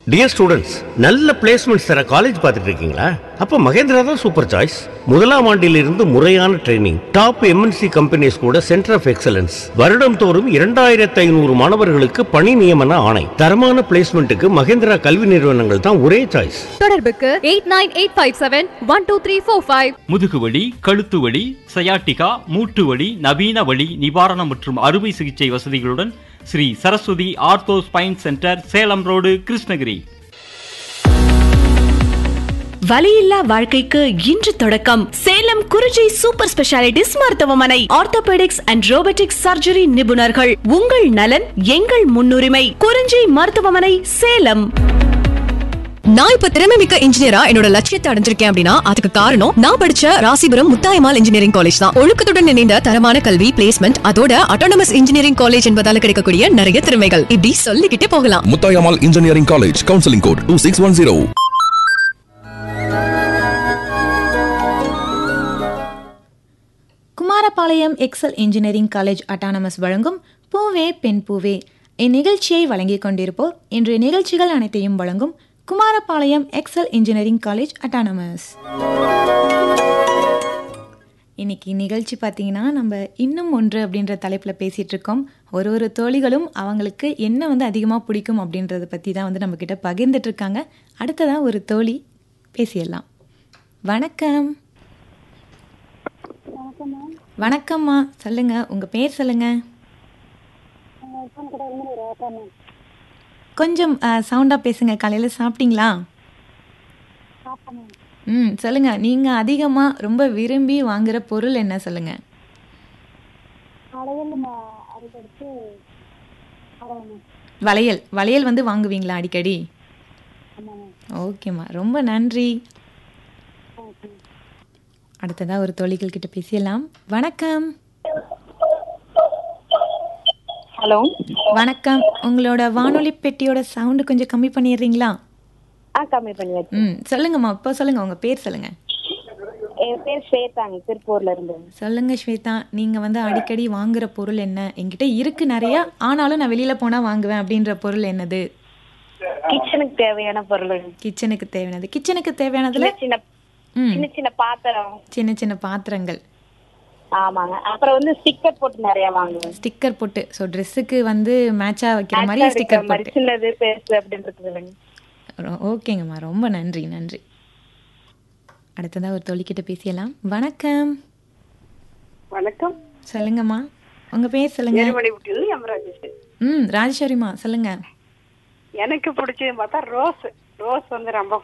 dear students நல்ல placements தர college பார்த்துட்டு இருக்கீங்களா அப்ப மகேந்திரா தான் சூப்பர் சாய்ஸ் முதலாம் ஆண்டிலிருந்து முறையான ட்ரைனிங் டாப் எம்என்சி கம்பெனிஸ் கூட சென்டர் ஆஃப் எக்ஸலன்ஸ் வருடம் தோறும் இரண்டாயிரத்து ஐநூறு மாணவர்களுக்கு பணி நியமன ஆணை தரமான பிளேஸ்மெண்ட்டுக்கு மகேந்திரா கல்வி நிறுவனங்கள் தான் ஒரே சாய்ஸ் தொடர்புக்கு eight nine eight five seven one two three four five முதுகுவலி கழுத்து வலி சயாட்டிகா மூட்டு வலி நவீன வலி நிவாரணம் மற்றும் அறுவை சிகிச்சை வசதிகளுடன் Shri Saraswati ortho spine centre Salem road Krishnagiri வலியில்லா வாழ்க்கைக்கு இன்று தொடக்கம் சேலம் குறிஞ்சி சூப்பர் ஸ்பெஷாலிட்டிஸ் மருத்துவமனை ஆர்த்தோபெடிக்ஸ் அண்ட் ரோபோட்டிக்ஸ் சர்ஜரி நிபுணர்கள் உங்கள் நலன் எங்கள் முன்னுரிமை குறிஞ்சி மருத்துவமனை சேலம் நான் இப்ப திறமை மிக்க இன்ஜினியரா என்னோட லட்சியத்தை அடைஞ்சிருக்கேன் அப்படின்னா அதுக்கு காரணம் நான் படிச்ச ராசிபுரம் முத்தாயமால் இன்ஜினியரிங் காலேஜ் தான் ஒழுக்கத்துடன் இணைந்த தரமான கல்வி பிளேஸ்மெண்ட் அதோட அட்டானமஸ் இன்ஜினியரிங் காலேஜ் என்பதால கிடைக்கக்கூடிய நிறைய திறமைகள் இப்படி சொல்லிக்கிட்டே போகலாம் Muthayammal engineering college counselling code two six one zero Kumarapalayam Excel engineering college autonomous வழங்கும் பூவே பெண் பூவே இந்நிகழ்ச்சியை வழங்கிக் கொண்டிருப்போர் இன்றைய நிகழ்ச்சிகள் அனைத்தையும் வழங்கும் Kumarapalayam Excel engineering college autonomous இன்னைக்கு நிகழ்ச்சி பார்த்தீங்கன்னா நம்ம இன்னும் ஒன்று அப்படின்ற தலைப்பில் பேசிகிட்டு இருக்கோம் ஒரு ஒரு தோழிகளும் அவங்களுக்கு என்ன வந்து அதிகமாக பிடிக்கும் அப்படின்றத பற்றி தான் வந்து நம்மக்கிட்ட பகிர்ந்துட்டு இருக்காங்க அடுத்ததாக ஒரு தோழி பேசிடலாம் வணக்கம் வணக்கம்மா சொல்லுங்க உங்க பேர் சொல்லுங்க கொஞ்சம் சவுண்டா பேசுங்க காலையில சாப்பிட்டீங்களா ம் சொல்லுங்க நீங்க அதிகமா ரொம்ப விரும்பி வாங்குற பொருள் என்ன சொல்லுங்க வளையல் வளையல் வந்து வாங்குவீங்களா அடிக்கடி ஓகேம்மா ரொம்ப நன்றி அடுத்ததா ஒரு தோழிகள் கிட்ட பேசிடலாம் வணக்கம் ஹலோ வணக்கம் உங்களோட வானொலி பெட்டியோட சவுண்டு கொஞ்சம் கம்மி பண்ணிடுறீங்களா ஆ கம்மி பண்ணியாச்சு ம் சொல்லுங்கம்மா இப்போ சொல்லுங்க உங்க பேர் சொல்லுங்க என் பேர் ஸ்வேதாங்க திருப்பூர்ல இருந்து சொல்லுங்க ஸ்வேதா நீங்க வந்து அடிக்கடி வாங்குற பொருள் என்ன என்கிட்ட இருக்கு நிறைய ஆனாலும் நான் வெளியில போனா வாங்குவேன் அப்படின்ற பொருள் என்னது கிச்சனுக்கு தேவையான பொருள் கிச்சனுக்கு தேவையானது கிச்சனுக்கு தேவையானதுல சின்ன சின்ன ம் சின்ன சின்ன பாத்திரம் சின்ன சின்ன பாத்திரங்கள் ஆமாங்க அப்புறம் வந்து ஸ்டிக்கர் போட்டு நிறைய வாங்குவேன் ஸ்டிக்கர் போட்டு ஸோ ட்ரெஸ்ஸுக்கு வந்து மேட்சா வைக்கிற மாதிரி Match ஆ ஸ்டிக்கர் இருக்கிற மாதிரி போட்டு சின்னது பெருசு அப்படின்னு இருக்குது இல்லைங்க ரொ- ஓகேங்கம்மா ரொம்ப நன்றி நன்றி அடுத்ததா ஒரு தொழிக்கிட்ட பேசிடலாம் வணக்கம் வணக்கம் சொல்லுங்கம்மா உங்க பேர் சொல்லுங்க ஏழுமணி விட்டு யமராஜேஷ் ம் ராஜேஸ்வரிம்மா சொல்லுங்க எனக்கு பிடிச்சது பார்த்தா ரோஸ் ரோஸ் வந்து ரொம்ப